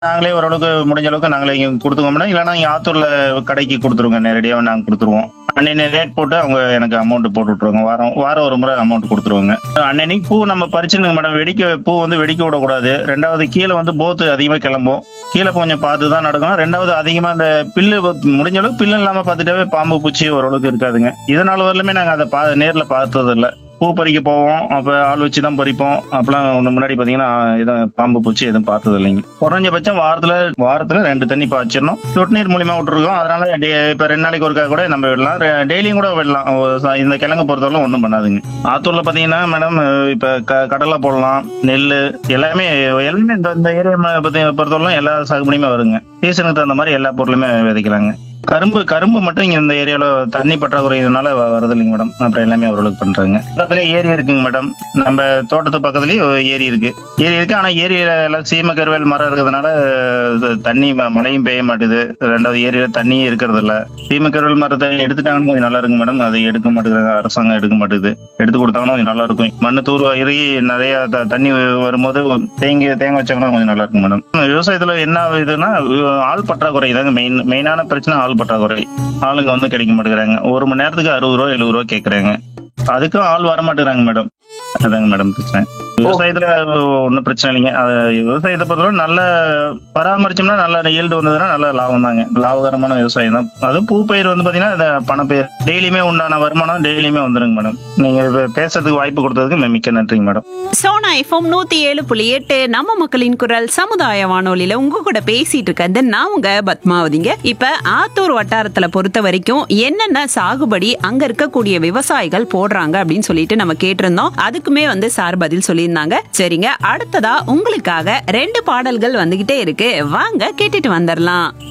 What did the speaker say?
நாங்களே ஓரளவுக்கு முடிஞ்ச அளவுக்கு நாங்களே இங்க கொடுத்துருவோம் மேடம் இல்லைன்னா இங்க ஆத்தூர்ல கடைக்கு கொடுத்துருவோங்க நேரடியாக நாங்க கொடுத்துருவோம் அன்னைக்கு ரேட் போட்டு அவங்க எனக்கு அமௌண்ட் போட்டு விட்டுருவாங்க வாரம் வாரம் ஒரு முறை அமௌண்ட் கொடுத்துருவாங்க அன்னைக்கு பூ நம்ம பறிச்சுனுங்க மேடம் வெடிக்க பூ வந்து வெடிக்க விடக்கூடாது ரெண்டாவது கீழே வந்து போத்து அதிகமா கிளம்பும் கீழே கொஞ்சம் பார்த்து தான் நடக்கணும் ரெண்டாவது அதிகமா இந்த பில்லு முடிஞ்ச அளவுக்கு பில்லு இல்லாம பார்த்துட்டாவே பாம்பு பூச்சி ஓரளவுக்கு இருக்காதுங்க இதனால வரலுமே நாங்க அதை பா நேர்ல பார்த்தது இல்ல பூ பறிக்க போவோம் அப்ப ஆள் வச்சு தான் பறிப்போம் அப்பெல்லாம் ஒண்ணு முன்னாடி பாத்தீங்கன்னா எதுவும் பாம்பு பூச்சி எதுவும் பார்த்தது இல்லைங்க குறைஞ்சபட்சம் வாரத்துல வாரத்துல ரெண்டு தண்ணி பாய்ச்சிடணும் சொட்டு நீர் மூலியமா விட்டுருக்கோம் அதனால டே- இப்ப ரெண்டு நாளைக்கு ஒருக்கா கூட நம்ம விடலாம் ரெ- டெய்லியும் கூட விடலாம் ஒரு ச- இந்த கிழங்கு பொறுத்தவரை ஒன்றும் பண்ணாதுங்க ஆத்தூர்ல பாத்தீங்கன்னா மேடம் இப்ப க- கடலை போடலாம் நெல் எல்லாமே எல்லாமே இந்த இந்த ஏரியா பத்தி பொறுத்தவரை எல்லா சாகுபடியுமே வருங்க சீசனுக்கு தகுந்த மாதிரி எல்லா பொருளுமே விதைக்கலாங்க கரும்பு கரும்பு மட்டும் இங்க இந்த ஏரியால தண்ணி பற்றாக்குறை இதனால வ- வருது இல்லைங்க மேடம் அப்புறம் எல்லாமே ஓரளவுக்கு பண்றாங்க பக்கத்துலயே ஏரி இருக்குங்க மேடம் நம்ம தோட்டத்து பக்கத்துலயே ஒரு ஏரி இருக்கு ஏரி இருக்கு ஆனா ஏரியில எல்லாம் சீம கருவேல் மரம் இருக்கிறதுனால இது தண்ணி ம- மழையும் பெய்ய மாட்டுது ரெண்டாவது ஏரியில தண்ணியும் இருக்கிறது இல்ல சீம கருவேல் மரத்தை எடுத்துட்டாங்கன்னு கொஞ்சம் நல்லா இருக்கு மேடம் அதை எடுக்க மாட்டேங்கிறாங்க அரசாங்கம் எடுக்க மாட்டேங்குது எடுத்து கொடுத்தாங்கன்னா கொஞ்சம் நல்லா இருக்கும் மண்ணு தூர் இறுகி நிறைய த- தண்ணி வரும்போது தேங்கி தேங்க வச்சாங்கன்னா கொஞ்சம் நல்லா இருக்கும் மேடம் விவசாயத்துல என்ன இதுன்னா ஆள் பற்றாக்குறை தாங்க மெயின் மெயினான பிரச்சனை ஆள் பற்றாக்குறை ஆளுங்க வந்து கிடைக்க மாட்டேங்கிறாங்க ஒரு மணி நேரத்துக்கு அறுபது ரூபா எழுபது ரூபா கேக்குறாங்க அதுக்கும் ஆள் வர மாட்டேங்கிறாங்க மேடம் அதாங்க மேடம் பிரச்சனை விவசாயத்துல ஒன்றும் பிரச்சனை இல்லைங்க அது விவசாயத்தை பொறுத்தவரை நல்ல பராமரிச்சோம்னா நல்ல ஈல்டு வந்ததுன்னா நல்ல லாபம் தாங்க லாபகரமான விவசாயம் தான் அதுவும் பூ பயிர் வந்து பாத்தீங்கன்னா இந்த பணப்பயிர் டெய்லியுமே உண்டான வருமானம் டெய்லியுமே வந்துருங்க மேடம் நீங்க இப்ப பேசுறதுக்கு வாய்ப்பு கொடுத்ததுக்கு மி- மிக்க நன்றிங்க மேடம் சோனா எஃப்எம் நூத்தி ஏழு புள்ளி எட்டு நம்ம மக்களின் குரல் சமுதாய வானொலியில உங்க கூட பேசிட்டு இருக்கிறது நான் உங்க பத்மாவதிங்க இப்ப ஆத்தூர் வட்டாரத்துல பொறுத்த வரைக்கும் என்னென்ன சாகுபடி அங்க இருக்கக்கூடிய விவசாயிகள் போடுறாங்க அப்படின்னு சொல்லிட்டு நம்ம கேட்டிருந்தோம் அதுக்குமே வந்து சார் பதில் சொல்லியிருந்தாங்க சரிங்க அடுத்ததா உங்களுக்காக ரெண்டு பாடல்கள் வந்துகிட்டே இருக்கு வாங்க கேட்டுட்டு வந்துடலாம்